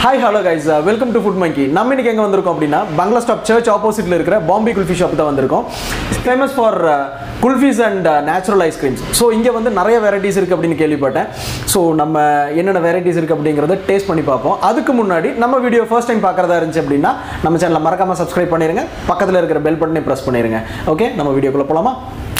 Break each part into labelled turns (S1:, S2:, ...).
S1: hi hello guys welcome to food monkey நம்ம இன்னைக்கு எங்கே வந்திருக்கோம் அப்படின்னா பங்களா ஸ்டாப் சர்ச் ஆப்போசிட்டில் இருக்கிற பாம்பே குல்ஃபி ஷாப் தான் வந்திருக்கோம் famous for kulfis and natural ice creams so இங்கே வந்து நிறைய வெரைட்டிஸ் இருக்குது அப்படின்னு கேள்விப்பட்டேன் ஸோ நம்ம என்னென்ன வெரைட்டிஸ் இருக்குது அப்படிங்கிறத டேஸ்ட் பண்ணி பார்ப்போம் அதுக்கு முன்னாடி நம்ம வீடியோ ஃபர்ஸ்ட் டைம் பார்க்குறதா இருந்துச்சு அப்படின்னா நம்ம சேனலை மறக்காமல் சப்ஸ்கிரைப் பண்ணிடுங்க பக்கத்தில் இருக்கிற பெல் பட்டனை ப்ரெஸ் பண்ணிடுங்க ஓகே நம்ம வீடியோக்குள்ளே போகலாமா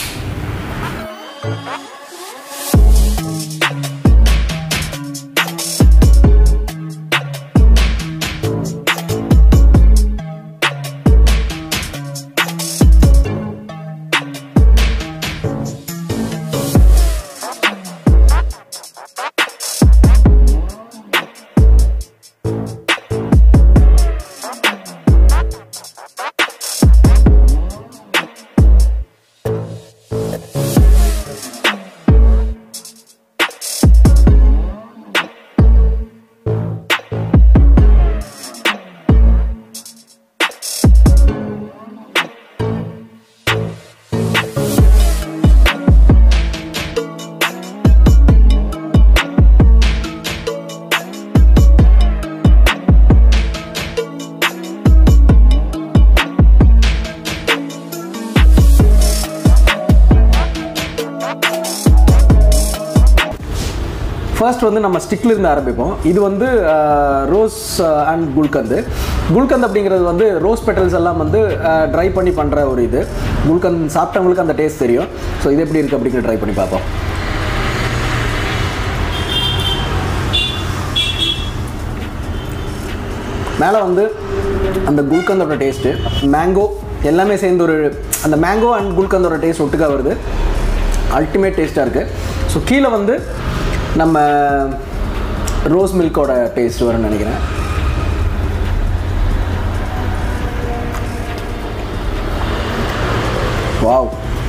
S1: ஃபர்ஸ்ட் வந்து நம்ம ஸ்டிக்ல இருந்து ஆரம்பிப்போம் இது வந்து ரோஸ் அண்ட் குல்கந்து குல்கந்த் அப்படிங்கிறது வந்து ரோஸ் பெட்டல்ஸ் எல்லாம் வந்து ட்ரை பண்ணி பண்ணுற ஒரு இது குல்கந்த் சாப்பிட்டவங்களுக்கு அந்த டேஸ்ட் தெரியும் ஸோ இது எப்படி இருக்குது அப்படிங்கிற ட்ரை பண்ணி பார்ப்போம் மேலே வந்து அந்த குல்கந்தோட டேஸ்ட்டு மேங்கோ எல்லாமே சேர்ந்து ஒரு அந்த மேங்கோ அண்ட் குல்கந்தோட டேஸ்ட் ஒட்டுக்கா வருது அல்டிமேட் டேஸ்ட்டாக இருக்குது ஸோ கீழே வந்து நம்ம ரோஸ் மில்கோட டேஸ்ட் வரும்னு நினைக்கிறேன் வாவ்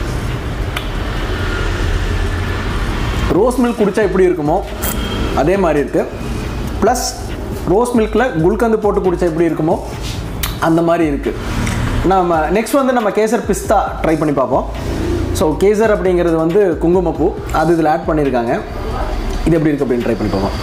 S1: ரோஸ் மில்க் குடித்தா எப்படி இருக்குமோ அதே மாதிரி இருக்குது ப்ளஸ் ரோஸ் மில்கில் குல்கந்து போட்டு குடித்தா எப்படி இருக்குமோ அந்த மாதிரி இருக்குது நம்ம நெக்ஸ்ட் வந்து நம்ம கேசர் பிஸ்தா ட்ரை பண்ணி பார்ப்போம் ஸோ கேசர் அப்படிங்கிறது வந்து குங்குமப்பூ அது இதில் ஆட் பண்ணியிருக்காங்க இது எப்படி இருக்குது அப்படின்னு ட்ரை பண்ணி பார்ப்போம்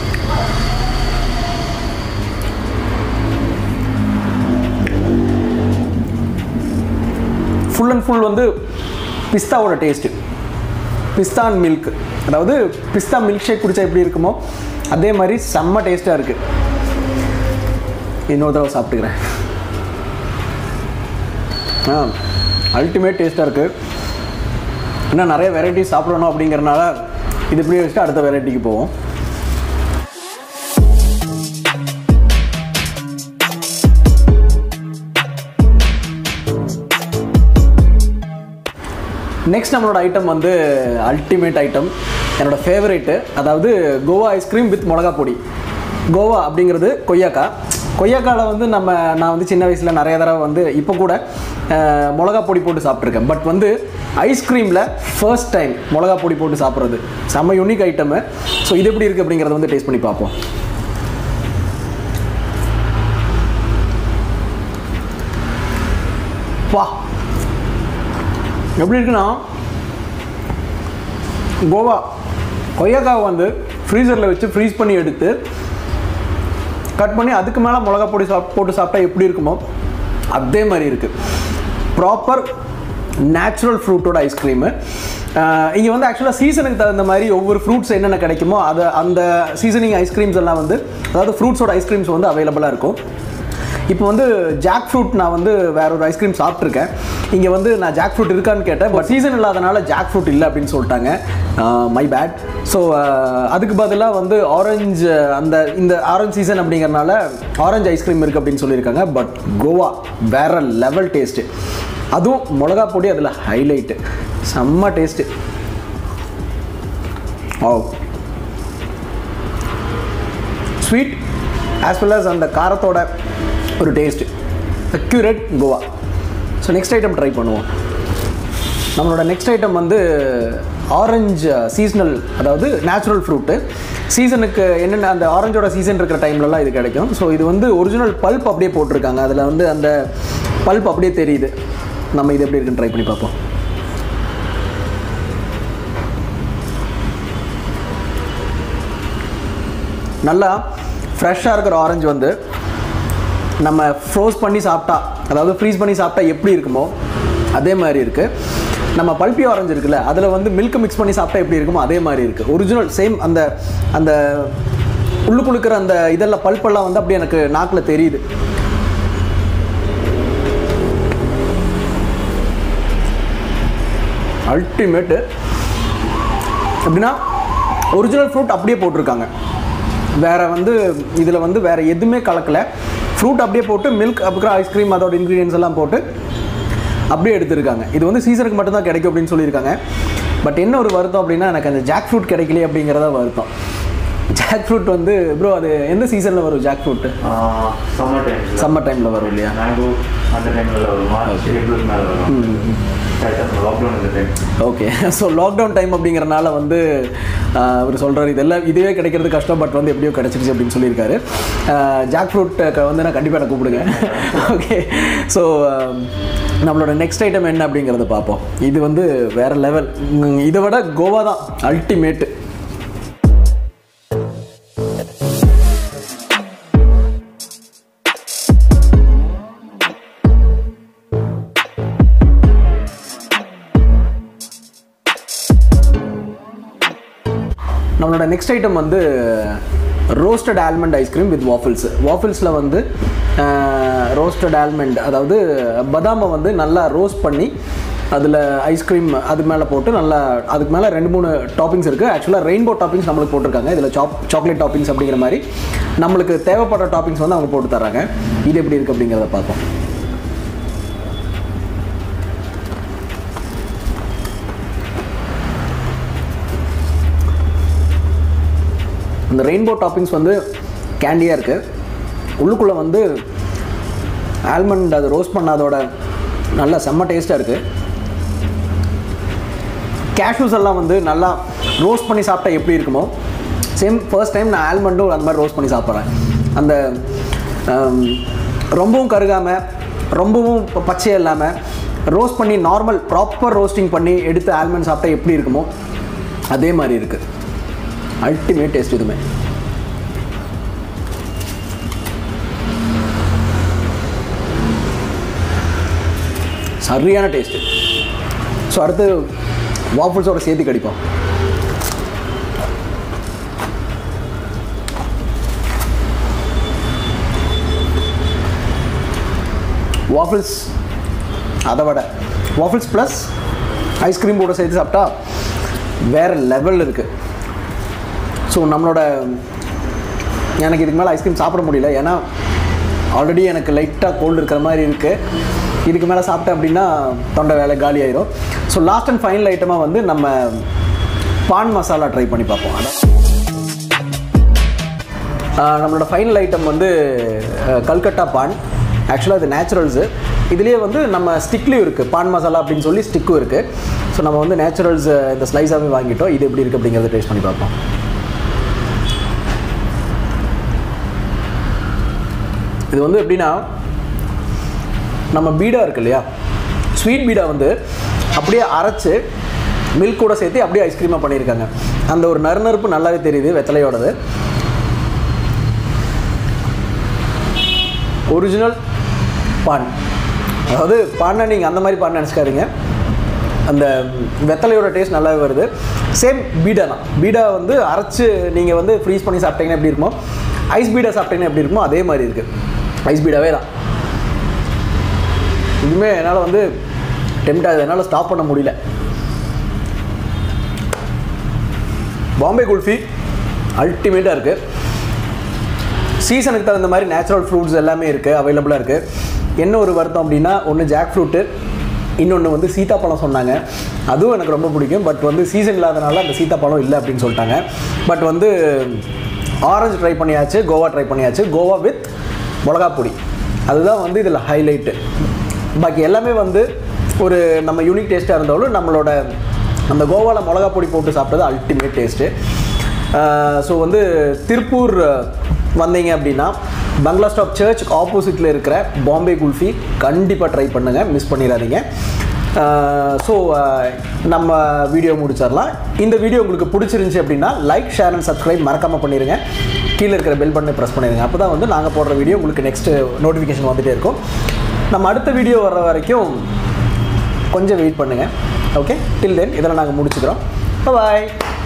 S1: ஃபுல் அண்ட் ஃபுல் வந்து பிஸ்தாவோட டேஸ்ட்டு பிஸ்தா அண்ட் மில்க் அதாவது பிஸ்தா மில்க் ஷேக் குடித்தா எப்படி இருக்குமோ அதே மாதிரி செம்ம டேஸ்ட்டாக இருக்குது இன்னொரு தடவை சாப்பிட்டுக்கிறேன் ஆ அல்டிமேட் டேஸ்ட்டாக இருக்குது இன்னும் நிறைய வெரைட்டிஸ் சாப்பிடணும் அப்படிங்கிறனால இது இப்படியே வச்சுட்டு அடுத்த வெரைட்டிக்கு போவோம் நெக்ஸ்ட் நம்மளோட ஐட்டம் வந்து அல்டிமேட் ஐட்டம் என்னோட ஃபேவரேட்டு அதாவது கோவா ஐஸ்கிரீம் வித் மிளகா பொடி கோவா அப்படிங்கிறது கொய்யாக்கா கொய்யாக்காவில் வந்து நம்ம நான் வந்து சின்ன வயசில் நிறைய தடவை வந்து இப்போ கூட அஹ், மிளகா பொடி போட்டு சாப்பிட்ருக்கேன் பட் வந்து ஐஸ்கிரீமில் ஃபர்ஸ்ட் டைம் மிளகா பொடி போட்டு சாப்பிட்றது செம்ம யூனிக் ஐட்டமு ஸோ இது எப்படி இருக்குது அப்படிங்கிறத வந்து டேஸ்ட் பண்ணி பார்ப்போம் வா எப்படி இருக்குன்னா கோவா கொய்யாக்காவை வந்து ஃப்ரீசரில் வச்சு ஃப்ரீஸ் பண்ணி எடுத்து கட் பண்ணி அதுக்கு மேலே மிளகா பொடி சாப் போட்டு சாப்பிட்டா எப்படி இருக்குமோ அதே மாதிரி இருக்குது ப்ராப்பர் நேச்சுரல் ஃப்ரூட்டோட ஐஸ்கிரீமு இங்கே வந்து ஆக்சுவலாக சீசனுக்கு தகுந்த மாதிரி ஒவ்வொரு ஃப்ரூட்ஸ் என்னென்ன கிடைக்குமோ அதை அந்த சீசனிங் ஐஸ்கிரீம்ஸ் எல்லாம் வந்து அதாவது ஃப்ரூட்ஸோட ஐஸ்கிரீம்ஸ் வந்து அவைலபிளாக இருக்கும் இப்போ வந்து ஜாக் ஃப்ரூட் நான் வந்து வேற ஒரு ஐஸ்கிரீம் சாப்பிட்ருக்கேன் இங்கே வந்து நான் ஜாக் ஃப்ரூட் இருக்கான்னு கேட்டேன் பட் சீசன் இல்லாதனால ஜாக் ஃப்ரூட் இல்லை அப்படின்னு சொல்லிட்டாங்க மை பேட் ஸோ அதுக்கு பதிலாக வந்து ஆரஞ்சு அந்த இந்த ஆரஞ்சு சீசன் அப்படிங்கறனால ஆரஞ்சு ஐஸ்கிரீம் இருக்குது அப்படின்னு சொல்லியிருக்காங்க பட் கோவா வேற லெவல் டேஸ்ட்டு அதுவும் மிளகா பொடி அதில் ஹைலைட்டு செம்ம taste oh sweet as well as அந்த காரத்தோட ஒரு taste accurate khoa so next item try பண்ணுவோம் நம்மளோட நெக்ஸ்ட் ஐட்டம் வந்து ஆரஞ்சு சீசனல் அதாவது நேச்சுரல் ஃப்ரூட்டு சீசனுக்கு என்னென்ன அந்த ஆரஞ்சோட சீசன் இருக்கிற டைம்லலாம் இது கிடைக்கும் ஸோ இது வந்து ஒரிஜினல் பல்ப் அப்படியே போட்டிருக்காங்க அதில் வந்து அந்த பல்ப் அப்படியே தெரியுது நம்ம இது எப்படி இருக்குன்னு ட்ரை பண்ணி பார்ப்போம் நல்லா ஃப்ரெஷ்ஷாக இருக்கிற ஆரஞ்சு வந்து நம்ம ஃப்ரோஸ் பண்ணி சாப்பிட்டா அதாவது ஃப்ரீஸ் பண்ணி சாப்பிட்டா எப்படி இருக்குமோ அதே மாதிரி இருக்குது நம்ம பல்பி ஆரஞ்சு இருக்குல்ல அதில் வந்து மில்க் மிக்ஸ் பண்ணி சாப்பிட்டா எப்படி இருக்குமோ அதே மாதிரி இருக்குது ஒரிஜினல் சேம் அந்த அந்த உள்ளுக்குழுக்கிற அந்த இதெல்லாம் பல்பெல்லாம் வந்து அப்படியே எனக்கு நாக்கில் தெரியுது அல்டிமேட்டு எப்படின்னா ஒரிஜினல் ஃப்ரூட் அப்படியே போட்டிருக்காங்க வேற வந்து இதில் வந்து வேற எதுவுமே கலக்கலை ஃப்ரூட் அப்படியே போட்டு மில்க் அப்புறம் ஐஸ்கிரீம் அதோட இன்க்ரீடியன்ஸ் எல்லாம் போட்டு அப்படியே எடுத்திருக்காங்க இது வந்து சீசனுக்கு மட்டும்தான் கிடைக்கும் அப்படின்னு சொல்லியிருக்காங்க பட் என்ன ஒரு வருத்தம் அப்படின்னா எனக்கு அந்த ஜாக் ஃப்ரூட் கிடைக்கலையே அப்படிங்கிறத வருத்தம் ஜாக் ஃப்ரூட் வந்து ப்ரோ அது எந்த சீசனில் வரும் jackfruit
S2: summer time
S1: summer டைமில் வரும் இல்லையா
S2: மேங்கோ அந்த டைமில் வரும் மார்ச் ஏப்ரல் மேலே வரும் கரெக்டாக லாக்டவுன் இந்த time
S1: okay so lockdown time அப்படிங்கிறனால வந்து ஆஹ், அவர் சொல்கிறார் இதெல்லாம் இதுவே கிடைக்கிறது கஷ்டம் பட் வந்து எப்படியோ கிடச்சிருச்சு அப்படின்னு சொல்லியிருக்காரு ஜாக் ஃப்ரூட் வந்து நான் கண்டிப்பாக எனக்கு கூப்பிடுங்க ஓகே ஸோ நம்மளோட நெக்ஸ்ட் ஐட்டம் என்ன அப்படிங்கிறத பார்ப்போம் இது வந்து வேற லெவல் இதை விட கோவா தான் அல்டிமேட்டு நம்மளோட நெக்ஸ்ட் ஐட்டம் வந்து roasted almond ice cream with waffles வாஃபிள்ஸில் வந்து ரோஸ்டட் ஆல்மண்ட் அதாவது பதாமை வந்து நல்லா ரோஸ்ட் பண்ணி அதில் ஐஸ்கிரீம் அது மேலே போட்டு நல்லா அதுக்கு மேலே ரெண்டு மூணு டாப்பிங்ஸ் இருக்குது ஆக்சுவலாக ரெயின்போ டாப்பிங்ஸ் நம்மளுக்கு போட்டிருக்காங்க இதில் சாப் சாக்லேட் டாப்பிங்ஸ் அப்படிங்கிற மாதிரி நம்மளுக்கு தேவைப்படுற டாப்பிங்ஸ் வந்து அவங்க போட்டு தர்றாங்க இது எப்படி இருக்குது அப்படிங்கிறத பார்ப்போம் இந்த ரெயின்போ டாப்பிங்ஸ் வந்து கேண்டியாக இருக்குது உள்ளுக்குள்ளே வந்து ஆல்மண்ட் அது ரோஸ்ட் பண்ணாதோட நல்ல செம்ம டேஸ்ட்டாக இருக்குது கேஷ்யூஸ் எல்லாம் வந்து நல்லா ரோஸ்ட் பண்ணி சாப்பிட்டா எப்படி இருக்குமோ சேம் ஃபர்ஸ்ட் டைம் நான் ஆல்மண்டும் அந்த மாதிரி ரோஸ்ட் பண்ணி சாப்பிட்றேன் அந்த ஆம், ரொம்பவும் கருகாமல் ரொம்பவும் ப- பச்சையாக இல்லாமல் ரோஸ்ட் பண்ணி நார்மல் ப்ராப்பர் ரோஸ்டிங் பண்ணி எடுத்து ஆல்மண்ட் சாப்பிட்டா எப்படி இருக்குமோ அதே மாதிரி இருக்குது அல்டிமேட் டேஸ்ட் இதுமே சரியான டேஸ்ட்டு ஸோ அடுத்து வாஃபிள்ஸோட சேர்த்து கடிப்போம் வாஃபிள்ஸ் அதை விட வாஃபிள்ஸ் ப்ளஸ் ஐஸ்கிரீம் கூட சேர்த்து சாப்பிட்டா வேறு லெவல் இருக்குது ஸோ நம்மளோட எனக்கு இதுக்கு மேலே ஐஸ்கிரீம் சாப்பிட முடியல ஏன்னா ஆல்ரெடி எனக்கு லைட்டாக கோல்டு இருக்கிற மாதிரி இருக்குது இதுக்கு மேலே சாப்பிட்டேன் அப்படின்னா தொண்டை வேலை காலி ஆயிரும் ஸோ லாஸ்ட் அண்ட் ஃபைனல் ஐட்டமாக வந்து நம்ம பான் மசாலா ட்ரை பண்ணி பார்ப்போம் அதான் ஆஹ் நம்மளோட ஃபைனல் ஐட்டம் வந்து அஹ், கல்கட்டா பான் ஆக்சுவலாக இது நேச்சுரல்ஸு இதுலேயே வந்து நம்ம ஸ்டிக்லேயும் இருக்குது பான் மசாலா அப்படின்னு சொல்லி ஸ்டிக்கும் இருக்குது ஸோ நம்ம வந்து நேச்சுரல்ஸ் இந்த ஸ்லைஸாகவே வாங்கிட்டோம் இது எப்படி இருக்குது அப்படிங்கிறத டேஸ்ட் பண்ணி பார்ப்போம் இது வந்து எப்படின்னா நம்ம பீடா இருக்கு இல்லையா ஸ்வீட் பீடா வந்து அப்படியே அரைச்சு மில்க் கூட சேர்த்து அப்படியே ஐஸ்கிரீமாக பண்ணியிருக்காங்க அந்த ஒரு நறுநறுப்பு நல்லாவே தெரியுது வெத்தலையோடது ஒரிஜினல் பான் அதாவது பான்னா நீங்கள் அந்த மாதிரி பான் நினச்சிக்காதீங்க அந்த வெத்தலையோட டேஸ்ட் நல்லாவே வருது சேம் பீடா தான் பீடா வந்து அரைச்சு நீங்கள் வந்து ஃப்ரீஸ் பண்ணி சாப்பிட்டீங்கன்னா எப்படி இருக்குமோ ஐஸ் பீடா சாப்பிட்டீங்கன்னா எப்படி இருக்குமோ அதே மாதிரி இருக்குது ஐஸ் பீடாவே தான் இதுவுமே என்னால் வந்து டெம்ட் ஆகுது என்னால் ஸ்டாப் பண்ண முடியல பாம்பே குல்ஃபி அல்டிமேட்டாக இருக்குது சீசனுக்கு தகுந்த மாதிரி நேச்சுரல் ஃப்ரூட்ஸ் எல்லாமே இருக்குது அவைலபிளாக இருக்குது என்ன ஒரு வருத்தம் அப்படின்னா ஒன்று ஜாக் ஃப்ரூட்டு இன்னொன்று வந்து சீத்தாப்பழம் சொன்னாங்க அதுவும் எனக்கு ரொம்ப பிடிக்கும் பட் வந்து சீசன் இல்லாதனால அந்த சீத்தாப்பழம் இல்லை அப்படின்னு சொல்லிட்டாங்க பட் வந்து ஆரஞ்சு ட்ரை பண்ணியாச்சு கோவா ட்ரை பண்ணியாச்சு கோவா வித் மிளகா பொடி அதுதான் வந்து இதில் ஹைலைட்டு பாக்கி எல்லாமே வந்து ஒரு நம்ம யூனிக் டேஸ்ட்டாக இருந்தாலும் நம்மளோட அந்த கோவாவில் மிளகா பொடி போட்டு சாப்பிட்டது அல்டிமேட் டேஸ்ட்டு ஸோ வந்து திருப்பூர் அஹ், வந்தீங்க அப்படின்னா பங்களா ஸ்டாப் சர்ச் ஆப்போசிட்டில் இருக்கிற பாம்பே குல்ஃபி கண்டிப்பாக ட்ரை பண்ணுங்கள் மிஸ் பண்ணிடாதீங்க ஸோ நம்ம வீடியோ முடிச்சிடலாம் இந்த வீடியோ உங்களுக்கு பிடிச்சிருந்துச்சி அப்படின்னா லைக் ஷேர் அண்ட் சப்ஸ்கிரைப் மறக்காமல் பண்ணிடுங்க கீழே இருக்கிற பெல் பட்டனை ப்ரெஸ் பண்ணிடுங்க அப்போ தான் வந்து நாங்கள் போடுற வீடியோ உங்களுக்கு நெக்ஸ்ட்டு நோட்டிஃபிகேஷன் வந்துகிட்டே இருக்கும் நம்ம அடுத்த வீடியோ வர்ற வரைக்கும் கொஞ்சம் வெயிட் பண்ணுங்கள் ஓகே டில் தென் இதெல்லாம் நாங்கள் முடிச்சுக்கிறோம் பாய்